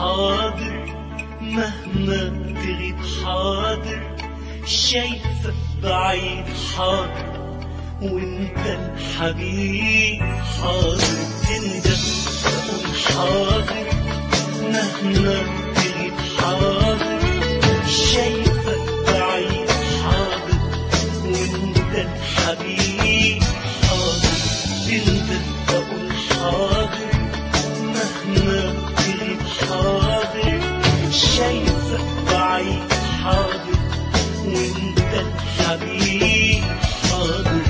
حاضر مهما تغيب حاضر شايفك بعيد حاضر وانت الحبيب حاضر تندم تقول حاضر مهما تغيب حاضر شايفك بعيد حاضر وانت الحبيب حاضر تندم تقول حاضر مهما تغيب حاضر شايفك بعيد حاضر وانت الحبيب حاضر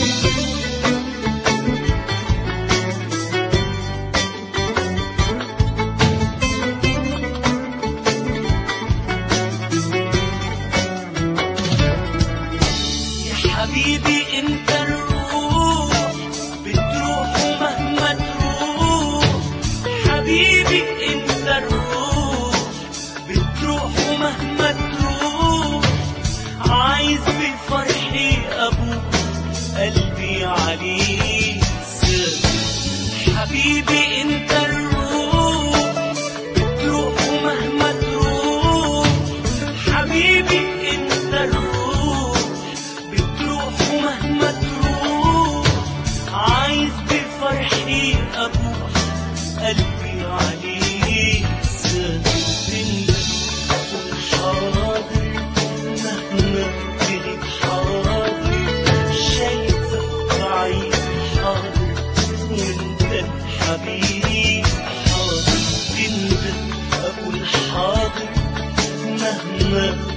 يا حبيبي انت الروح بتروح مهما تروح حبيبي انت الروح بتروح مهما تروح عايز بفرحي ابوك قلبي عليك سر حبيبي انت الروح بتروح مهما تروح حبيبي انت الروح بتروح مهما تروح عايز بفرحي ابوح قلبي عليك ساتر اقول حاضر مهما تغيب حاضر شايفك بعيد حاضر وانت الحبيب حاضر انت اقول حاضر مهما